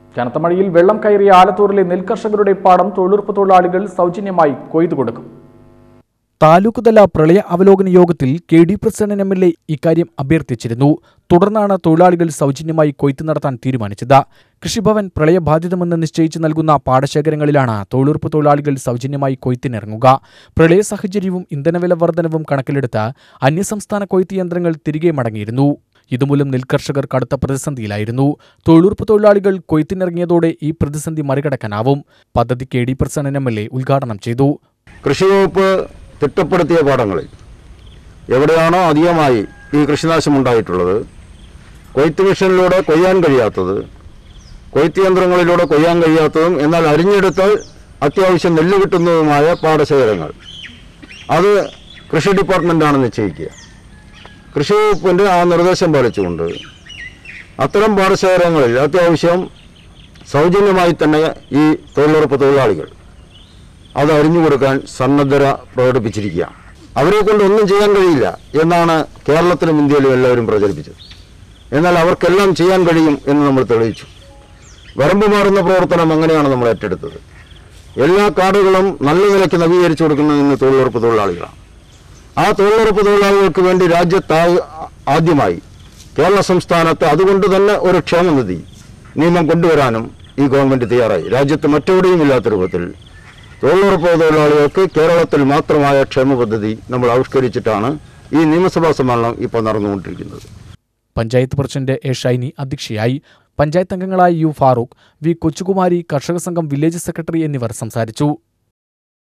കനത്ത മഴയിൽ വെള്ളം കയറിയ ആലത്തൂരിലെ നെൽകർഷകരുടെ പാടം തൊഴിലുറപ്പ് തൊഴിലാളികൾ സൗജന്യമായി കൊയ്തു കൊടുക്കും താലൂക്ക് തല പ്രളയ അവലോകന യോഗത്തിൽ K D Prasannan M L A ഇക്കാര്യം അഭ്യർത്ഥിച്ചിരുന്നു തുടർന്നാണ് തൊഴിലാളികൾ സൗജന്യമായി കൊയ്ത്ത് നടത്താൻ തീരുമാനിച്ചത് കൃഷിഭവൻ പ്രളയബാധിതമെന്ന് നിശ്ചയിച്ച് നൽകുന്ന പാടശേഖരങ്ങളിലാണ് തൊഴിലുറപ്പ് തൊഴിലാളികൾ സൗജന്യമായി കൊയ്ത്തിനിറങ്ങുക പ്രളയ സാഹചര്യവും ഇന്ധനവില വർധനവും കണക്കിലെടുത്ത് അന്യസംസ്ഥാന കൊയ്ത്ത് യന്ത്രങ്ങൾ തിരികെ മടങ്ങിയിരുന്നു ഇതുമൂലം നെൽകർഷകർ കടുത്ത പ്രതിസന്ധിയിലായിരുന്നു തൊഴിലുറപ്പ് തൊഴിലാളികൾ കൊയ്ത്തിനിറങ്ങിയതോടെ ഈ പ്രതിസന്ധി മറികടക്കാനാവും പദ്ധതി K D Prasannan M L A ഉദ്ഘാടനം ചെയ്തു കൃഷി വകുപ്പ് തിട്ടപ്പെടുത്തിയ പാടങ്ങളിൽ എവിടെയാണോ അധികമായി ഈ കൃഷിനാശം ഉണ്ടായിട്ടുള്ളത് കൊയ്ത്ത് മെഷീനിലൂടെ കൊയ്യാൻ കഴിയാത്തത് കൊയ്ത്ത് യന്ത്രങ്ങളിലൂടെ കൊയ്യാൻ കഴിയാത്തതും എന്നാൽ അരിഞ്ഞെടുത്താൽ അത്യാവശ്യം നെല്ല് കിട്ടുന്നതുമായ പാടശേഖരങ്ങൾ അത് കൃഷി ഡിപ്പാർട്ട്മെൻറ്റാണ് നിശ്ചയിക്കുക കൃഷി വകുപ്പിൻ്റെ ആ നിർദ്ദേശം പാലിച്ചുകൊണ്ട് അത്തരം പാടശേഖരങ്ങളിൽ അത്യാവശ്യം സൗജന്യമായി തന്നെ ഈ തൊഴിലുറപ്പ് തൊഴിലാളികൾ അത് അറിഞ്ഞു കൊടുക്കാൻ സന്നദ്ധത പ്രകടിപ്പിച്ചിരിക്കുക അവരെ കൊണ്ട് ഒന്നും ചെയ്യാൻ കഴിയില്ല എന്നാണ് കേരളത്തിലും ഇന്ത്യയിലും എല്ലാവരും പ്രചരിപ്പിച്ചത് എന്നാൽ അവർക്കെല്ലാം ചെയ്യാൻ കഴിയും എന്ന് നമ്മൾ തെളിയിച്ചു വരമ്പ് മാറുന്ന പ്രവർത്തനം അങ്ങനെയാണ് നമ്മൾ ഏറ്റെടുത്തത് എല്ലാ കാർഡുകളും നല്ല നിലയ്ക്ക് നവീകരിച്ചു കൊടുക്കുന്നത് ഇന്ന് തൊഴിലുറപ്പ് തൊഴിലാളികളാണ് ആ തൊഴിലുറപ്പ് തൊഴിലാളികൾക്ക് വേണ്ടി രാജ്യത്ത് ആ- ആദ്യമായി കേരള സംസ്ഥാനത്ത് അതുകൊണ്ട് തന്നെ ഒരു ക്ഷേമനിധി നിയമം കൊണ്ടുവരാനും ഈ ഗവൺമെന്റ് തയ്യാറായി രാജ്യത്ത് മറ്റെവിടെയും ഇല്ലാത്ത രൂപത്തിൽ തൊഴിലുറപ്പ് തൊഴിലാളികൾക്ക് കേരളത്തിൽ മാത്രമായ ക്ഷേമ പദ്ധതി നമ്മൾ ആവിഷ്കരിച്ചിട്ടാണ് ഈ നിയമസഭാ സമ്മേളനം ഇപ്പോൾ നടന്നുകൊണ്ടിരിക്കുന്നത് പഞ്ചായത്ത് പ്രസിഡന്റ് എ ഷൈനി അധ്യക്ഷയായി പഞ്ചായത്ത് അംഗങ്ങളായ യു ഫാറൂഖ് വി കൊച്ചുകുമാരി കർഷക സംഘം വില്ലേജ് സെക്രട്ടറി എന്നിവർ സംസാരിച്ചു